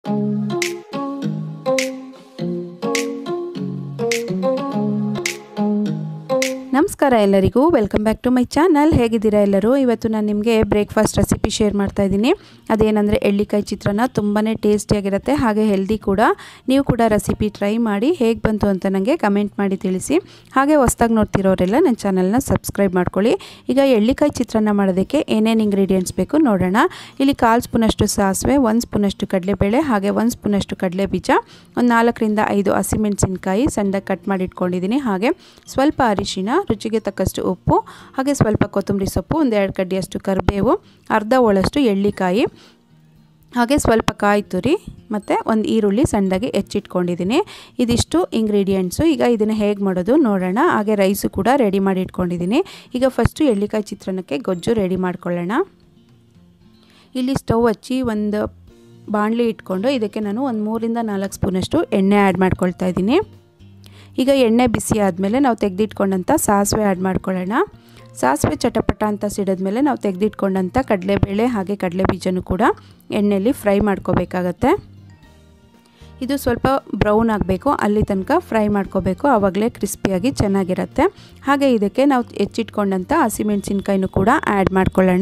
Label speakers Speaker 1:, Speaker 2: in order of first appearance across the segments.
Speaker 1: ನಮಸ್ಕಾರ ಎಲ್ಲರಿಗೂ welcome back to my channel ಹೇಗಿದ್ದೀರಾ ಎಲ್ಲರೂ ಇವತ್ತು ನಾನು ನಿಮಗೆ ಬ್ರೇಕ್ಫಾಸ್ಟ್ ರೆಸಿಪಿ ಶೇರ್ ಮಾಡ್ತಾ ಇದ್ದೀನಿ ಅದೇನೆಂದರೆ ಎಳ್ಳಿಕಾಯಿ ಚಿತ್ರಾನ್ನ ತುಂಬಾ ಟೇಸ್ಟಿಯಾಗಿರುತ್ತೆ ಹಾಗೆ ಹೆಲ್ದಿ ಕೂಡ ನೀವು ಕೂಡ ರೆಸಿಪಿ ಟ್ರೈ ಮಾಡಿ ಹೇಗೆ ಬಂತು ಅಂತ ನನಗೆ ಕಮೆಂಟ್ ಮಾಡಿ ತಿಳಿಸಿ ಹಾಗೆ ಹೊಸ್ದಾಗಿ ನೋಡ್ತಿರೋರೆಲ್ಲ ನನ್ನ ಚಾನಲ್ನ ಸಬ್ಸ್ಕ್ರೈಬ್ ಮಾಡ್ಕೊಳ್ಳಿ ಈಗ ಎಳ್ಳಿಕಾಯಿ ಚಿತ್ರಾನ್ನ ಮಾಡೋದಕ್ಕೆ ಏನೇನು ಇಂಗ್ರೀಡಿಯೆಂಟ್ಸ್ ಬೇಕು ನೋಡೋಣ ಇಲ್ಲಿ ಕಾಲು ಸ್ಪೂನಷ್ಟು ಸಾಸಿವೆ ಒಂದು ಸ್ಪೂನಷ್ಟು ಕಡಲೆಬೇಳೆ ಹಾಗೆ ಒಂದು ಸ್ಪೂನಷ್ಟು ಕಡಲೆ ಬೀಜ ಒಂದು ನಾಲ್ಕರಿಂದ ಐದು ಹಸಿಮೆಣಸಿನ್ಕಾಯಿ ಸಣ್ಣದಾಗಿ ಕಟ್ ಮಾಡಿ ಇಟ್ಕೊಂಡಿದ್ದೀನಿ ಹಾಗೆ ಸ್ವಲ್ಪ ಅರಿಶಿನ ರುಚಿಗೆ ತಕ್ಕಷ್ಟು ಉಪ್ಪು ಹಾಗೆ ಸ್ವಲ್ಪ ಕೊತ್ತಂಬರಿ ಸೊಪ್ಪು ಒಂದು ಎರಡು ಕಡ್ಡಿಯಷ್ಟು ಕರಿಬೇವು ಅರ್ಧ ಹೋಳಷ್ಟು ಎಳ್ಳಿಕಾಯಿ ಹಾಗೆ ಸ್ವಲ್ಪ ಕಾಯಿ ತುರಿ ಮತ್ತು ಒಂದು ಈರುಳ್ಳಿ ಸಣ್ಣದಾಗಿ ಹೆಚ್ಚಿಟ್ಕೊಂಡಿದ್ದೀನಿ ಇದಿಷ್ಟು ಇಂಗ್ರೀಡಿಯೆಂಟ್ಸು ಈಗ ಇದನ್ನು ಹೇಗೆ ಮಾಡೋದು ನೋಡೋಣ ಹಾಗೆ ರೈಸು ಕೂಡ ರೆಡಿ ಮಾಡಿ ಇಟ್ಕೊಂಡಿದ್ದೀನಿ ಈಗ ಫಸ್ಟು ಎಳ್ಳಿಕಾಯಿ ಚಿತ್ರಾನ್ನಕ್ಕೆ ಗೊಜ್ಜು ರೆಡಿ ಮಾಡ್ಕೊಳ್ಳೋಣ ಇಲ್ಲಿ ಸ್ಟವ್ ಹಚ್ಚಿ ಒಂದು ಬಾಣಲಿ ಇಟ್ಕೊಂಡು ಇದಕ್ಕೆ ನಾನು ಒಂದು ಮೂರಿಂದ ನಾಲ್ಕು ಸ್ಪೂನಷ್ಟು ಎಣ್ಣೆ ಆ್ಯಡ್ ಮಾಡ್ಕೊಳ್ತಾ ಇದ್ದೀನಿ ಈಗ ಎಣ್ಣೆ ಬಿಸಿ ಆದಮೇಲೆ ನಾವು ತೆಗೆದಿಟ್ಕೊಂಡಂಥ ಸಾಸಿವೆ ಆ್ಯಡ್ ಮಾಡ್ಕೊಳ್ಳೋಣ ಸಾಸಿವೆ ಚಟಪಟ ಅಂತ ಸಿಡಿದ್ಮೇಲೆ ನಾವು ತೆಗೆದಿಟ್ಕೊಂಡಂಥ ಕಡಲೆಬೇಳೆ ಹಾಗೆ ಕಡಲೆ ಬೀಜನೂ ಕೂಡ ಎಣ್ಣೆಯಲ್ಲಿ ಫ್ರೈ ಮಾಡ್ಕೋಬೇಕಾಗತ್ತೆ ಇದು ಸ್ವಲ್ಪ ಬ್ರೌನ್ ಆಗಬೇಕು ಅಲ್ಲಿ ತನಕ ಫ್ರೈ ಮಾಡ್ಕೋಬೇಕು ಆವಾಗಲೇ ಕ್ರಿಸ್ಪಿಯಾಗಿ ಚೆನ್ನಾಗಿರುತ್ತೆ ಹಾಗೆ ಇದಕ್ಕೆ ನಾವು ಹೆಚ್ಚಿಟ್ಕೊಂಡಂಥ ಹಸಿಮೆಣಸಿನ್ಕಾಯಿನೂ ಕೂಡ ಆ್ಯಡ್ ಮಾಡ್ಕೊಳ್ಳೋಣ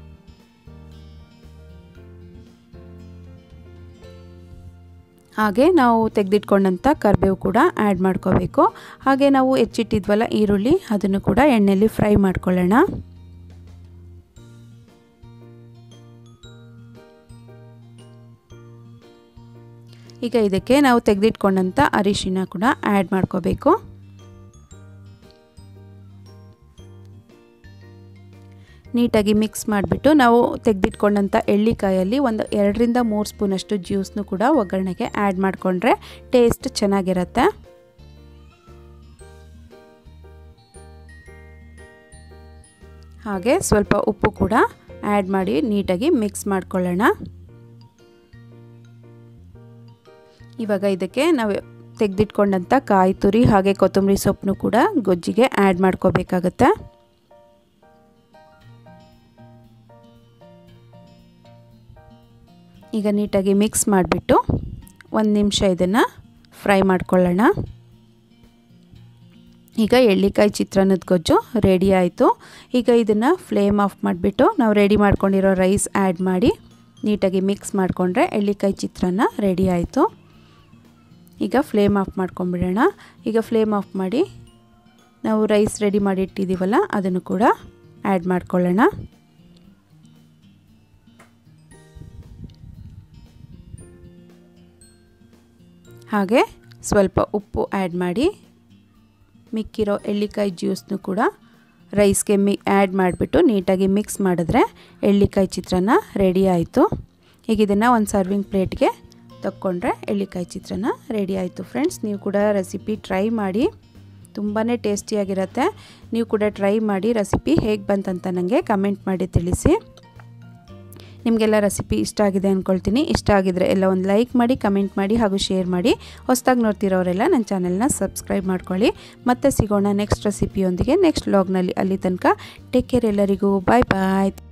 Speaker 1: ಹಾಗೆ ನಾವು ತೆಗೆದಿಟ್ಕೊಂಡಂಥ ಕರಿಬೇವು ಕೂಡ ಆ್ಯಡ್ ಮಾಡ್ಕೋಬೇಕು ಹಾಗೆ ನಾವು ಹೆಚ್ಚಿಟ್ಟಿದ್ವಲ್ಲ ಈರುಳ್ಳಿ ಅದನ್ನು ಕೂಡ ಎಣ್ಣೆಯಲ್ಲಿ ಫ್ರೈ ಮಾಡ್ಕೊಳ್ಳೋಣ ಈಗ ಇದಕ್ಕೆ ನಾವು ತೆಗೆದಿಟ್ಕೊಂಡಂಥ ಅರಿಶಿನ ಕೂಡ ಆ್ಯಡ್ ಮಾಡ್ಕೋಬೇಕು ನೀಟಾಗಿ ಮಿಕ್ಸ್ ಮಾಡಿಬಿಟ್ಟು ನಾವು ತೆಗೆದಿಟ್ಕೊಂಡಂಥ ಎಳ್ಳಿಕಾಯಲ್ಲಿ ಒಂದು ಎರಡರಿಂದ ಮೂರು ಸ್ಪೂನಷ್ಟು ಜ್ಯೂಸ್ನು ಕೂಡ ಒಗ್ಗರಣೆಗೆ ಆ್ಯಡ್ ಮಾಡಿಕೊಂಡ್ರೆ ಟೇಸ್ಟ್ ಚೆನ್ನಾಗಿರುತ್ತೆ ಹಾಗೆ ಸ್ವಲ್ಪ ಉಪ್ಪು ಕೂಡ ಆ್ಯಡ್ ಮಾಡಿ ನೀಟಾಗಿ ಮಿಕ್ಸ್ ಮಾಡ್ಕೊಳ್ಳೋಣ ಇವಾಗ ಇದಕ್ಕೆ ನಾವು ತೆಗೆದಿಟ್ಕೊಂಡಂಥ ಕಾಯಿ ತುರಿ ಹಾಗೆ ಕೊತ್ತಂಬರಿ ಸೊಪ್ಪನ್ನು ಕೂಡ ಗೊಜ್ಜಿಗೆ ಆ್ಯಡ್ ಮಾಡ್ಕೋಬೇಕಾಗತ್ತೆ ಈಗ ನೀಟಾಗಿ ಮಿಕ್ಸ್ ಮಾಡಿಬಿಟ್ಟು ಒಂದು ನಿಮಿಷ ಇದನ್ನು ಫ್ರೈ ಮಾಡ್ಕೊಳ್ಳೋಣ ಈಗ ಎಳ್ಳಿಕಾಯಿ ಚಿತ್ರಾನ್ನದ ಗೊಜ್ಜು ರೆಡಿ ಆಯಿತು ಈಗ ಇದನ್ನು ಫ್ಲೇಮ್ ಆಫ್ ಮಾಡಿಬಿಟ್ಟು ನಾವು ರೆಡಿ ಮಾಡ್ಕೊಂಡಿರೋ ರೈಸ್ ಆ್ಯಡ್ ಮಾಡಿ ನೀಟಾಗಿ ಮಿಕ್ಸ್ ಮಾಡಿಕೊಂಡ್ರೆ ಎಳ್ಳಿಕಾಯಿ ಚಿತ್ರಾನ್ನ ರೆಡಿ ಆಯಿತು ಈಗ ಫ್ಲೇಮ್ ಆಫ್ ಮಾಡ್ಕೊಂಬಿಡೋಣ ಈಗ ಫ್ಲೇಮ್ ಆಫ್ ಮಾಡಿ ನಾವು ರೈಸ್ ರೆಡಿ ಮಾಡಿ ಇಟ್ಟಿದ್ದೀವಲ್ಲ ಅದನ್ನು ಕೂಡ ಆ್ಯಡ್ ಮಾಡ್ಕೊಳ್ಳೋಣ ಹಾಗೆ ಸ್ವಲ್ಪ ಉಪ್ಪು ಆ್ಯಡ್ ಮಾಡಿ ಮಿಕ್ಕಿರೋ ಎಳ್ಳಿಕಾಯಿ ಜ್ಯೂಸ್ನು ಕೂಡ ರೈಸ್ಗೆ ಮಿ ಆ್ಯಡ್ ಮಾಡಿಬಿಟ್ಟು ನೀಟಾಗಿ ಮಿಕ್ಸ್ ಮಾಡಿದ್ರೆ ಎಳ್ಳಿಕಾಯಿ ಚಿತ್ರಾನ್ನ ರೆಡಿ ಆಯಿತು ಈಗ ಇದನ್ನು ಒಂದು ಸರ್ವಿಂಗ್ ಪ್ಲೇಟ್ಗೆ ತಕ್ಕೊಂಡ್ರೆ ಎಳ್ಳಿಕಾಯಿ ಚಿತ್ರಾನ್ನ ರೆಡಿ ಆಯಿತು ಫ್ರೆಂಡ್ಸ್ ನೀವು ಕೂಡ ರೆಸಿಪಿ ಟ್ರೈ ಮಾಡಿ ತುಂಬಾ ಟೇಸ್ಟಿಯಾಗಿರುತ್ತೆ ನೀವು ಕೂಡ ಟ್ರೈ ಮಾಡಿ ರೆಸಿಪಿ ಹೇಗೆ ಬಂತಂತ ನನಗೆ ಕಮೆಂಟ್ ಮಾಡಿ ತಿಳಿಸಿ ನಿಮಗೆಲ್ಲ ರೆಸಿಪಿ ಇಷ್ಟ ಆಗಿದೆ ಅಂದ್ಕೊಳ್ತೀನಿ ಇಷ್ಟ ಆಗಿದ್ರೆ ಎಲ್ಲ ಒಂದು ಲೈಕ್ ಮಾಡಿ ಕಮೆಂಟ್ ಮಾಡಿ ಹಾಗೂ ಶೇರ್ ಮಾಡಿ ಹೊಸ್ದಾಗಿ ನೋಡ್ತಿರೋರೆಲ್ಲ ನನ್ನ ಚಾನಲ್ನ ಸಬ್ಸ್ಕ್ರೈಬ್ ಮಾಡ್ಕೊಳ್ಳಿ ಮತ್ತೆ ಸಿಗೋಣ ನೆಕ್ಸ್ಟ್ ರೆಸಿಪಿಯೊಂದಿಗೆ ನೆಕ್ಸ್ಟ್ ವ್ಲಾಗ್ನಲ್ಲಿ ಅಲ್ಲಿ ತನಕ ಟೇಕ್ ಕೇರ್ ಎಲ್ಲರಿಗೂ ಬಾಯ್ ಬಾಯ್